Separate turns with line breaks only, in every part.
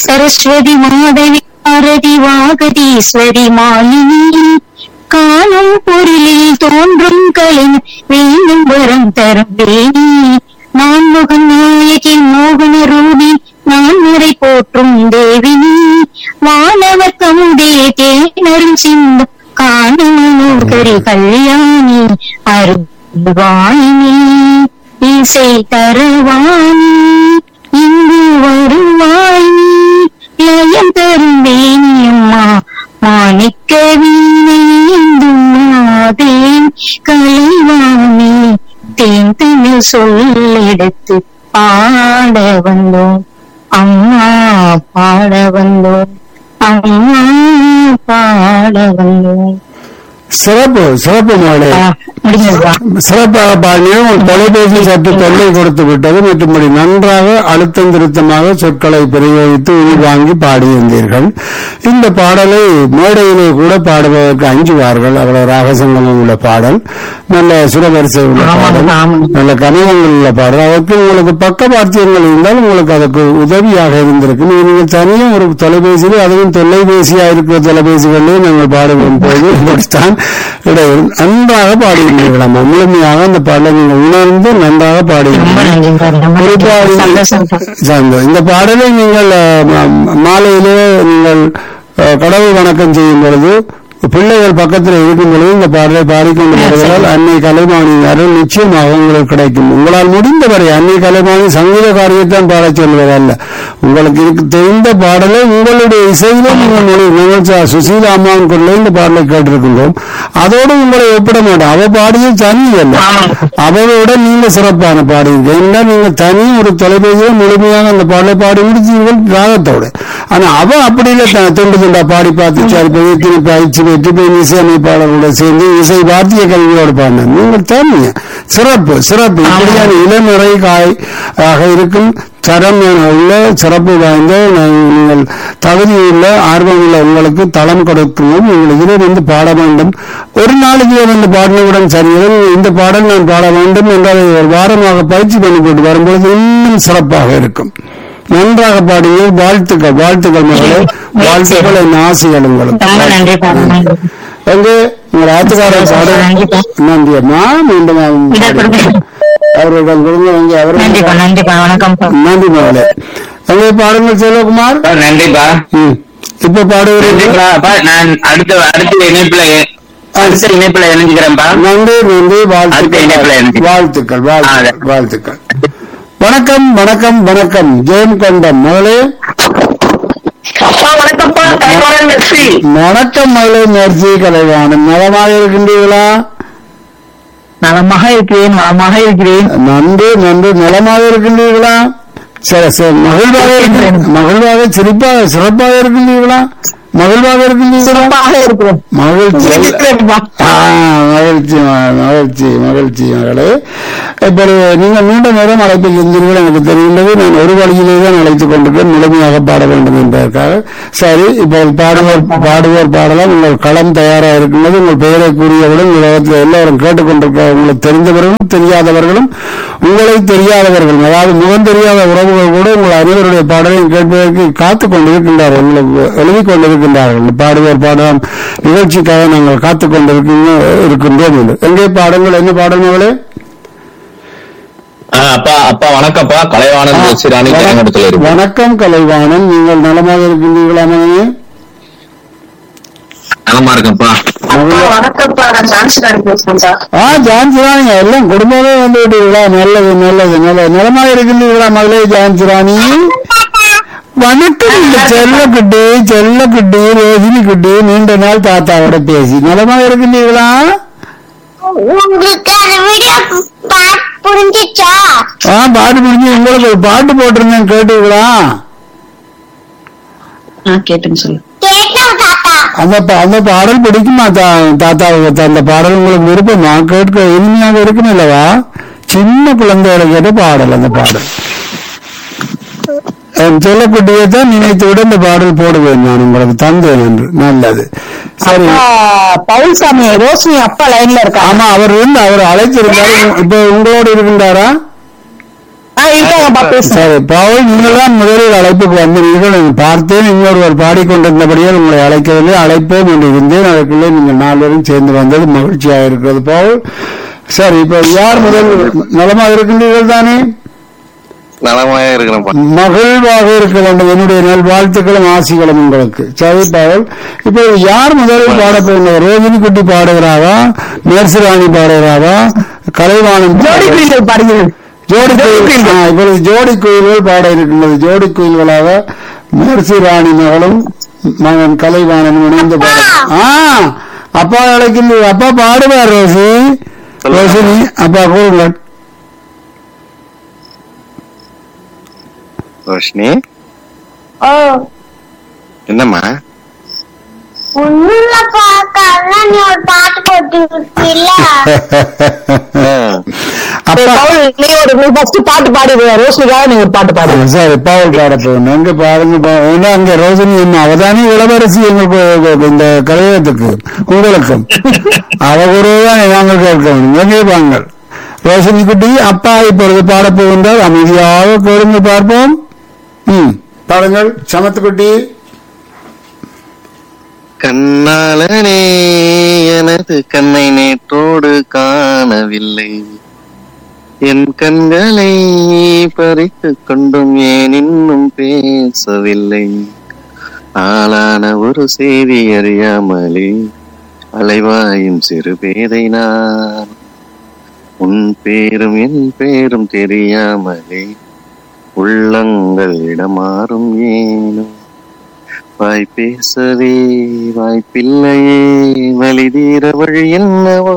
சரஸ்வதி மாதவி பாரதி வாகதீஸ்வரி மாலினி காணும் பொருளில் தோன்றும் கலை வேண்டும் வரம் தரும் வேணி நான் முகன் நாயகி மோகன ரூபி நான் முறை போற்றும் தேவினி வானவர் தமுதே தேனரும் சிந்து காணமனோகரி கல்யாணி அருள்வாயினி இசை தருவாணி இங்கு வருவாய் லயம் தரும் வேணியம்மா மாணிக்க வீணைந்தும் மாதேன் கலைவாணி தேன் தமிழ் சொல்லெடுத்து பாட வந்தோம் அம்மா பாட வந்தோம் அம்மா பாட வந்தோம்
சிறப்பு சிறப்பு மகளே
ஆ, முடிஞ்சதுப்பா
சிறப்பாக பாடிய உங்கள் தொலைபேசி சற்று தொல்லை கொடுத்து விட்டது மற்றும்படி நன்றாக அழுத்தம் திருத்தமாக சொற்களை பிரயோகித்து உள்வாங்கி பாடியிருந்தீர்கள் இந்த பாடலை மேடையிலே கூட பாடுவதற்கு அஞ்சுவார்கள் அவ்வளவு ராகசங்கமம் உள்ள பாடல் நல்ல சுரவரிசை உள்ள
ஆமாங்க,
பாடல்
ஆமாங்க.
நல்ல கனிதங்கள் உள்ள பாடல் அதற்கு உங்களுக்கு பக்கவாத்தியங்கள் இருந்தால் உங்களுக்கு அதற்கு உதவியாக இருந்திருக்கு நீங்கள் தனியாக ஒரு தொலைபேசியில் அதுவும் தொலைபேசியா இருக்கிற தொலைபேசிகளிலே நாங்கள் பாடுவோம் போது இப்படித்தான் இடையில் நன்றாக பாடியிருந்தீர்கள் அம்மா முழுமையாக அந்த பாடலை நீங்கள் உணர்ந்து நன்றாக
ரொம்ப
பாடியிருந்தீர்கள்
நன்றிப்பா ரொம்ப
குறிப்பாக
நன்றி. சந்தோஷம்
சார்ந்தோம். இந்த பாடலை நீங்கள் அஹ், ம- மாலையிலே நீங்கள் அஹ், கடவுள் வணக்கம் செய்யும் பொழுது பிள்ளைகள் பக்கத்தில் இருக்கும் பொழுது இந்த பாடலை பாடிக்கொண்டு வருவதால் அன்னை கலைமானி அருள் நிச்சயமாக உங்களுக்கு கிடைக்கும் உங்களால் முடிந்தவரை அன்னை கலைமானி சங்கீத காரியத்தான் பாடச் சொல்வதல்ல உங்களுக்கு இருக்கு தெரிந்த பாடலை உங்களுடைய இசையிலே நீங்கள் மொழி நீங்கள் ச- சுசீலா அம்மாவின் குரலில் இந்த பாடலை கேட்டிருக்கின்றோம் அதோடு உங்களை ஒப்பிட மாட்டோம் அவ பாடிய தனி அல்ல
ஆமாங்க.
அவரோட நீங்க சிறப்பான பாடுவீங்க ஏன்னா நீங்க தனி ஒரு தொலைபேசியில முழுமையாக அந்த பாடலை பாடி முடிச்சீர்கள் ராகத்தோட ஆனா அவ அப்படி இல்ல த- துண்டு துண்டா பாடி பார்த்து சரி போய் திருப்பி பயிற்சி பெற்று போய் இசையமைப்பாளரோட சேர்ந்து இசை வாத்திய கல்வியோடு பாடின நீங்கள் தனிங்க சிறப்பு சிறப்பு இப்படியான இளமுறை காய் ஆக இருக்கும் தரம் உள்ள சிறப்பு வாய்ந்த நீங்கள் தகுதியுள்ள ஆர்வமுள்ள உங்களுக்கு தளம் கொடுக்கணும் நீங்கள் இதில் வந்து பாட வேண்டும் ஒரு நாளைக்கு வந்து பாடினவுடன் சரியது இந்த பாடல் நான் பாட வேண்டும் என்று அதை ஒரு வாரமாக பயிற்சி பண்ணி கொண்டு வரும்பொழுது இன்னும் சிறப்பாக இருக்கும் நன்றாக பாடுங்கள் வாழ்த்துக்கள் வாழ்த்துக்கள் மகளே வாழ்த்துக்கள் என் ஆசைகள் உங்களுக்கு
ரொம்ப நன்றிப்பா ரொம்ப நன்றி.
எங்கே உங்கள் ஆத்துக்காரர் பாட
நன்றிப்பா.
நன்றி அம்மா மீண்டும்
இதை கொடுங்க.
அவர்கள் கொடுங்க அங்கே அவர்கள்
நன்றிப்பா நன்றிப்பா வணக்கம்ப்பா
நன்றி மகளே எங்கே பாடுங்கள் செல்வகுமார்
அப்பா, நன்றிப்பா
ம். இப்ப பாடுகிறீர்கள்
நன்றிப்பா அப்பா நான் அடுத்த அடுத்த இணைப்புல அடுத்த இணைப்புல இணைஞ்சுக்கிறேன்ப்பா
நன்றி நன்றி
அடுத்த இணைப்புல
வாழ்த்துக்கள்
இணைஞ்சு.
வாழ்த்துக்கள் வாழ்த்துக்கள்
ஆ,
வாழ்த்துக்கள் வணக்கம் வணக்கம் வணக்கம் ஜெயம் கொண்டம் மகளே
அப்பா வணக்கம்ப்பா கைவாளன் மெர்சி
வணக்கம் மகளே நேர்ச்சி கலைவாணன் நலமாக இருக்கின்றீர்களா
நலமாக இருக்கிறேன் நலமாக இருக்கிறேன்
நன்றி நன்றி நலமாக இருக்கின்றீர்களா சரி சரி மகிழ்வாக இருக்கின்ற- மகிழ்வாக சிறப்பாக சிறப்பாக இருக்கின்றீர்களா மகிழ்வாக இருக்கின்றீர்களா
சிறப்பாக இருக்கிறேன்
மகிழ்ச்சி
இருக்கிறேன்ப்பா.
ஆ, மகிழ்ச்சி ம- மகிழ்ச்சி மகிழ்ச்சி மகளே இப்பொழுது நீங்கள் நீண்ட நேரம் அழைப்பில் இருந்தீர்கள் எனக்கு தெரிகின்றது நான் ஒரு வழியிலே தான் அழைத்துக் கொண்டிருக்கேன் முழுமையாக பாட வேண்டும் என்பதற்காக சரி இப்போ பாடுவோர் பாடுவோர் பாடலாம் உங்கள் களம் தயாராக இருக்கின்றது உங்கள் பெயரை கூறியவுடன் உலகத்தில் எல்லாரும் கேட்டுக்கொண்டிருக்க உங்களுக்கு தெரிந்தவர்களும் தெரியாதவர்களும் உங்களை தெரியாதவர்கள் அதாவது முகம் தெரியாத உறவுகள் கூட உங்கள் அனைவருடைய பாடலையும் கேட்பதற்கு காத்துக் கொண்டிருக்கின்றார்கள் உங்களுக்கு எழுதிக் கொண்டிருக்கின்றார்கள் பாடுவோர் பாடலாம் நிகழ்ச்சிக்காக நாங்கள் காத்துக் கொண்டிருக்கின்ற இருக்கின்றோம் என்று எங்கே பாடங்கள் என்ன பாடல்களே
ஆ, அப்பா அப்பா வணக்கம்ப்பா கலைவாணன் சிராணி தென்னங்கடத்துல இருக்கு
வணக்கம் கலைவாணன் நீங்கள் நலமாக இருக்கின்றீர்களா மகனே
நலமா இருக்கேன்ப்பா
அப்பா வணக்கம்ப்பா நான் ஜான்சன் பேசுறேன்ப்பா
ஆ ஜான்சிராணி எல்லாம் குடும்பமே வந்து விட்டீர்களா நல்லது நல்லது நல்லது நலமாக இருக்கின்றீர்களா மகளே ஜான்சிராணி வணக்கம் இந்த செல்ல குட்டி செல்ல குட்டி ரோஹினி குட்டி நீண்ட நாள் தாத்தாவோட பேசி நலமாக இருக்கின்றீர்களா
உங்களுக்கு அந்த வீடியோ பாட் புரிஞ்சிச்சா
ஆ பாட்டு முடிஞ்சு உங்களுக்கு ஒரு பாட்டு போட்டிருந்தேன் கேட்டீங்களா
ஆ கேட்டுன்னு சொல்லு
கேட்டோம் தாத்தா
அந்த பா- அந்த பாடல் பிடிக்குமா தா- தாத்தாவுக்கு அந்த பாடல் உங்களுக்கு விருப்பமா கேட்க இனிமையாக இருக்கும் அல்லவா சின்ன குழந்தைகளை கேட்ட பாடல் அந்த பாடல் என் சொல்லக்குட்டியை தான் நினைத்துவிட இந்த பாடல் போடுவேன் நான் உங்களுக்கு தந்தேன் என்று நல்லது சரி
பவுல்சாமி ரோஷினி அப்பா லைன்ல இருக்கா
ஆமா அவர் இருந்து அவர் அழைச்சிருந்தாரு இப்ப உங்களோடு இருக்கின்றாரா
ஆ இருக்காங்க பேசுங்கப்பா பேசுங்க
சரி பவுல் நீங்கள் தான் முதலில் அழைப்புக்கு வந்தீர்கள் நான் பார்த்தேன் இன்னொருவர் பாடிக்கொண்டிருந்தபடியால் உங்களை அழைக்கவில்லை அழைப்போம் என்று இருந்தேன் அதற்குள்ளே நீங்கள் நால்வரும் சேர்ந்து வந்தது மகிழ்ச்சியாக இருக்கிறது பவுல் சரி இப்ப யார் முதல் நலமாக இருக்கின்றீர்கள் தானே
நலமாக இருக்கிறேன்ப்பா
மகிழ்வாக இருக்க வேண்டும் என்னுடைய நல்வாழ்த்துக்களும் ஆசிகளும் உங்களுக்கு சரி பவுல் இப்போ யார் முதலில் பாட போகிறவர் ரோஜினி குட்டி பாடுகிறாரா மேர்சிராணி பாடுகிறாரா கலைவாணன்
ஜோடி குயில்கள் பாடுகிறது
ஜோடி குயில் ஆ, இப்பொழுது ஜோடி குயில்கள் பாட இருக்கின்றது ஜோடி குயில்களாக மேர்சி ராணி மகளும் மகன் கலைவாணன் இணைந்து பாட ஆ அப்பா அழைக்கின்ற அப்பா பாடுவார் ரோசி ரோசினி அப்பா கூறுங்கள்
ரோஷினி
ஓ
என்னம்மா
ஒண்ணுல பாக்காத நீ ஒரு பாட்டு போட்டு விட்டில
அப்பா
பவுல் நீ ஒரு நீ ஃபர்ஸ்ட் பாட்டு பாடிடுவ ரோஷினிக்காக நீங்க ஒரு பாட்டு பாடுங்க
சரி பாவல் பாட போகணும் எங்க பாருங்க பா- ஏன்னா அங்க ரோசினி என்ன அவதானே இளவரசி எங்க கு- இந்த கலையத்துக்கு உங்களுக்கும் அவ கூடதான் நாங்கள் கேட்கணும் எங்கே வாங்கள் ரோஷினி குட்டி அப்பா இப்பொழுது பாட போகின்றார் அமைதியாக கேளுங்க பார்ப்போம் ம் பாருங்கள் சமத்துக்குட்டி
கண்ணாளனே எனது கண்ணை நேற்றோடு காணவில்லை என் கண்களை பறித்துக் கொண்டும் ஏன் இன்னும் பேசவில்லை ஆளான ஒரு செய்தி அறியாமலே அலைவாயும் சிறு பேதை நான் உன் பேரும் என் பேரும் தெரியாமலே உள்ளங்கள் இடமாறும் ஏனோ வாய் பேசவே வாய்ப்பில்லையே வழி தீர வழி என்னவோ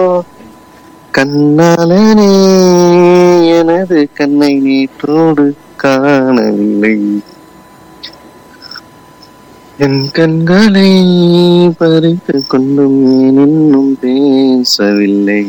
கண்ணாலனே எனது கண்ணை நேற்றோடு காணவில்லை என் கண்களை பறித்து கொண்டும் ஏன் இன்னும் பேசவில்லை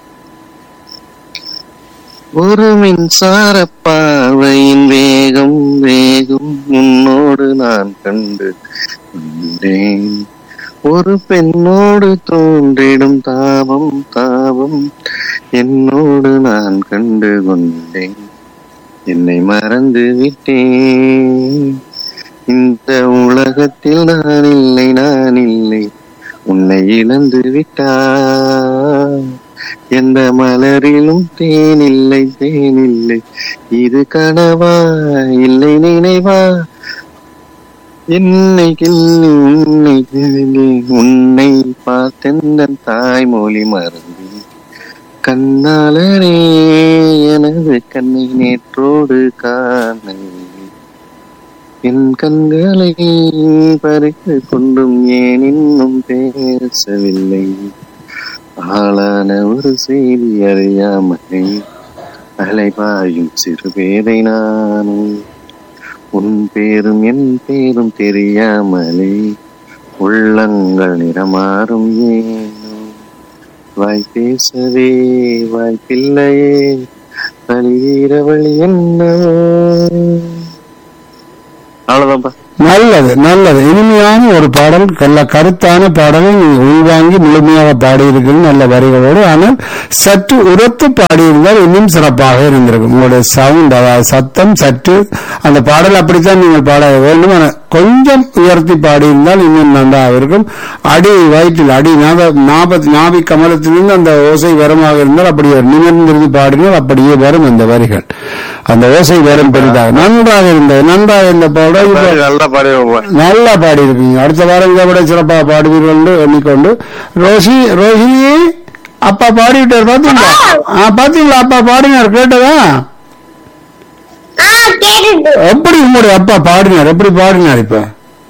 ஒரு மின்சார பார்வையின் வேகம் வேகம் உன்னோடு நான் கண்டு கொண்டேன் ஒரு பெண்ணோடு தோன்றிடும் தாபம் தாபம் என்னோடு நான் கண்டு கொண்டேன் என்னை மறந்து விட்டேன் இந்த உலகத்தில் நான் இல்லை நான் இல்லை உன்னை இழந்து விட்டார் எந்த மலரிலும் தேனில்லை தேனில்லை இது கனவா இல்லை நினைவா என்னை கிள்ளி உன்னை கிள்ளி உன்னை பார்த்தெந்தன் தாய்மொழி மறந்து கண்ணாளரே எனது கண்ணை நேற்றோடு காணவில்லை என் கண்களை பறித்து கொண்டும் ஏன் இன்னும் பேசவில்லை ஆளான ஒரு செய்தி அறியாமலே அலைபாயும் சிறு பேதை நானும் உன் பேரும் என் பேரும் தெரியாமலே உள்ளங்கள் நிறமாறும் ஏனோ வாய் பேசவே வாய்ப்பில்லையே வழிவீர வழி என்னவோ அவ்வளவுதான்ப்பா
நல்லது நல்லது இனிமையான ஒரு பாடல் நல்ல கருத்தான பாடலை நீங்கள் உள்வாங்கி முழுமையாக பாடியிருக்கிறது நல்ல வரிகளோடு ஆனால் சற்று உரத்து பாடியிருந்தால் இன்னும் சிறப்பாக இருந்திருக்கும் உங்களுடைய சவுண்ட் அதாவது சத்தம் சற்று அந்த பாடல் அப்படித்தான் நீங்கள் பாட வேண்டும் ஆனால் கொஞ்சம் உயர்த்தி பாடியிருந்தால் இன்னும் நன்றாக இருக்கும் அடி வயிற்றில் அடி நாப- நாப நாபி கமலத்திலிருந்து அந்த ஓசை வரமாக இருந்தால் அப்படியே நிமிர்ந்திருந்து பாடினால் அப்படியே வரும் அந்த வரிகள் அந்த ஓசை வரும் பெரிதாக நன்றாக இருந்தது நன்றாக இருந்த பாடல் இப்ப
நல்லா பாடுவோம்
நல்லா பாடி இருக்கீங்க அடுத்த வாரம் இதை விட சிறப்பாக பாடுவீர்கள் என்று எண்ணிக்கொண்டு ரோஷி ரோஹிணி அப்பா பாடிவிட்டார் பாத்தீங்களா ஆ பாத்தீங்களா அப்பா பாடினார் கேட்டதா
ஆ கேட்டுட்டு
எப்படி உங்களுடைய அப்பா பாடினார் எப்படி பாடினார் இப்ப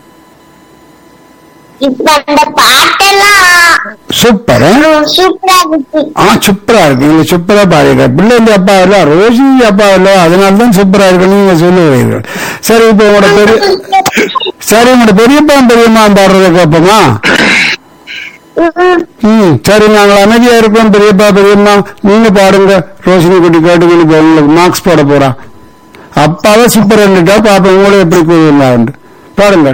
இப்ப அந்த பாட்டெல்லாம்
சூப்பர் ஆ?
சூப்பரா இருக்கு
ஆ சூப்பரா இருக்கு நீங்க சூப்பரா பாடிருக்காரு பிள்ளைங்க அப்பா இல்ல ரோஷி அப்பா இல்ல அதனால தான் சூப்பரா இருக்குன்னு நீங்க சொல்லுவீர்கள் சரி இப்ப உங்களோட பெரிய சரி உங்களோட பெரியப்பா பெரியம்மா பாடுறத கேட்போமா
ம்,
ம் சரி நாங்கள் அமைதியா இருக்கோம் பெரியப்பா பெரியம்மா நீங்க பாடுங்க ரோஷினி குட்டி கேட்டுக்கொண்டு இப்ப உங்களுக்கு மார்க்ஸ் போட போறான் அப்பாவே சூப்பர் இருந்துட்டா பாப்பா உங்களை எப்படி கூறுவாங்க பாடுங்க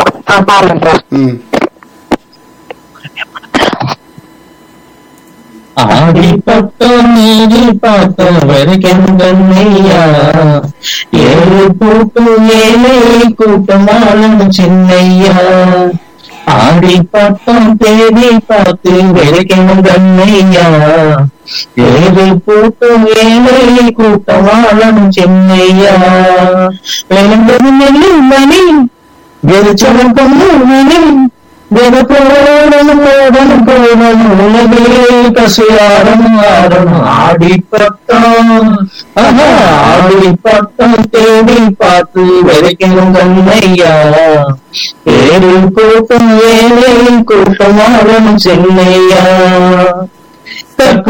பாருங்க
ம்
ஆடி பட்டம் நீடி பார்த்தோம் வரைக்கண்ணையா ஏழு கூட்டம் ஏழை கூட்டமாலும் சின்னையா ஆடி பட்டம் தேடி பார்த்து வரைக்கணும் கண்ணையா ஏழு கூட்டம் ஏழை கூட்டமாலும் சின்னையா விளம்பரம் மணி வெறிச்சலம் பொண்ணு மணி கசுயாரம் ஆரம் ஆடி பட்டம் ஆஹா, ஆடி பட்டம் தேடி பார்த்து விதைக்கணும் கண்ணையா ஏழு கூட்டம் ஏழை கூட்டம் ஆரம் சென்னையா